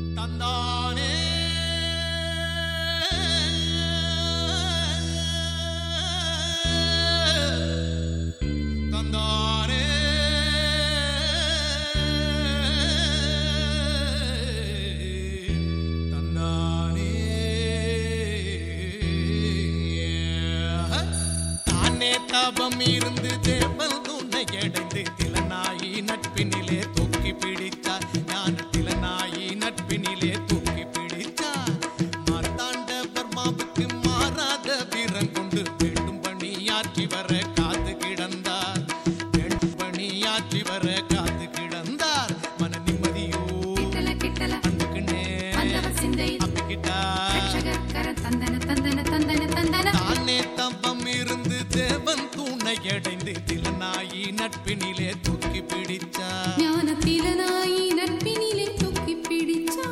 தந்தானே தந்தானே தந்தானே தானே தபம் இருந்து தேவல் துணை அடைந்து திலனாயி நட்பினிலே தூக்கி பிடித்தார் ஞான திலனாயி நட்பினிலே தூக்கி பிடித்தார் மார்த்தாண்ட பர்மாவுக்கு மாறாத வீரன் கொண்டு வேண்டும் பணியாற்றி வர காத்து கிடந்தார் வேண்டும் பணியாற்றி வர காத்து கிடந்தார் மன நிம்மதியோ கிட்டல கிட்டல அன்புக்குன்னே வந்தவர் சிந்தை அப்பிக்கிட்டார் ரட்சகர் கர தந்தன தந்தன தந்தன தந்தன தானே தம்பம் இருந்து தேவன் தூணை அடைந்து திலனாயி நட்பினிலே தூக்கி பிடிச்சார் ஞானத்திலனாயி நட்பினிலே தூக்கி பிடிச்சா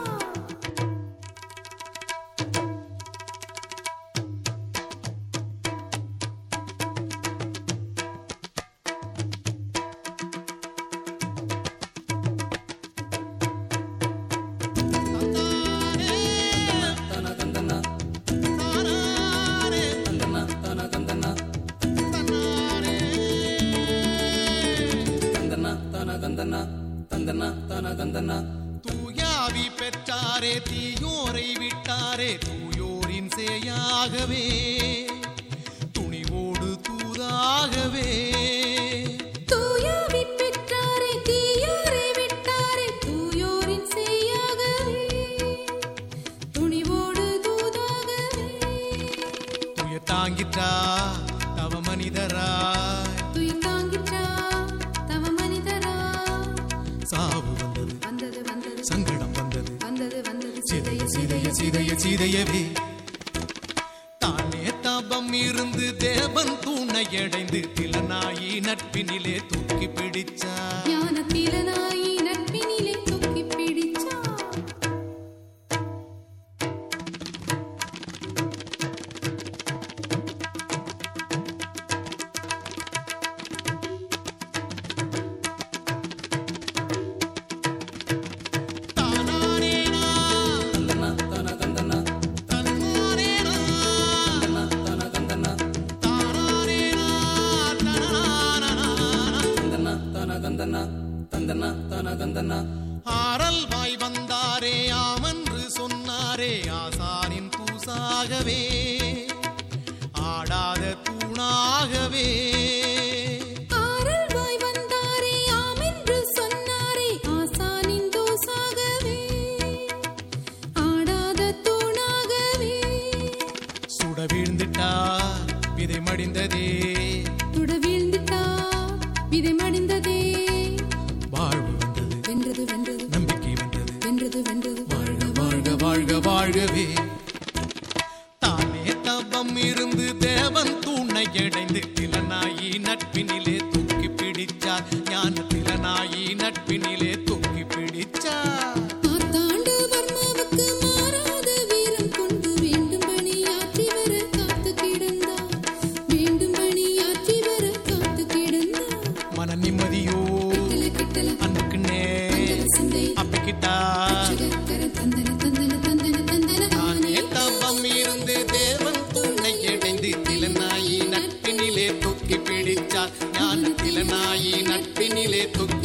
தூயாவி பெற்றாரே தீயோரை விட்டாரே தூயோரின் சேயாகவே துணிவோடு தூதாகவே தூயாவி பெற்றாரே தீயோரை விட்டாரே தூயோரின் செய்யாகவே துணிவோடு தூதாகவே துய தாங்கிட்டா தவ மனிதராய் துயில் தாங்கிற்றா தவ மனிதரா சாவு வந்தது வந்தது வந்தது சங்கடம் வந்தது வந்தது வந்தது சிதைய சிதைய சிதைய சிதையவே தானே தபம் இருந்து தேவன் தூணை அடைந்து திலனாயி நட்பினிலே தூக்கி பிடிச்சார் ஞானத்திலனாயி நட்பினிலே தூக்கி பிடிச்சா தானானேனா, தன்னானேனா, தானானேனா, தனானானா. ஆரல் வாய் வந்தாரே ஆமென்று சொன்னாரே ஆசானின் தூசாகவே ஆடாத தூணாகவே ஆரல் வாய் வந்தாரே ஆமென்று சொன்னாரே ஆசானின் தோசாகவே ஆடாத தூணாகவே சுட வீழ்ந்துட்டார் விதை மடிந்ததே துட வீழ்ந்துட்டா விதை மடிந்ததே வாழ்வு வந்தது வென்றது வென்றது நம்பிக்கை வந்தது வென்றது வென்றது வாழ்க வாழ்க வாழ்க வாழ்கவே தானே தபம் இருந்து தேவன் தூணை அடைந்து திலனாயி நட்பினிலே தூக்கி பிடிச்சார் ஞான திலனாயி நட்பினிலே தூக்கி பிடிச்சார் மார்த்தாண்ட வர்மாவுக்கு மாறாத வீரம் கொண்டு வேண்டும் பணியாற்றி வர காத்து கிடந்தார் வேண்டும் பணியாற்றி வர காத்து கிடந்தார் மன நிம்மதியோ கிட்டல கிட்டல அன்புக்குன்னே வந்தவர் சிந்தை அப்பிக்கிட்டா ரட்சகர் தந்தன தந்தன தந்தன தந்தன தானே தானே தவம் இருந்து தேவன் தூணை அடைந்து திலனாயி நட்பினிலே தூக்கி பிடிச்சார் ஞான திலனாயி நட்பினிலே தூக்கி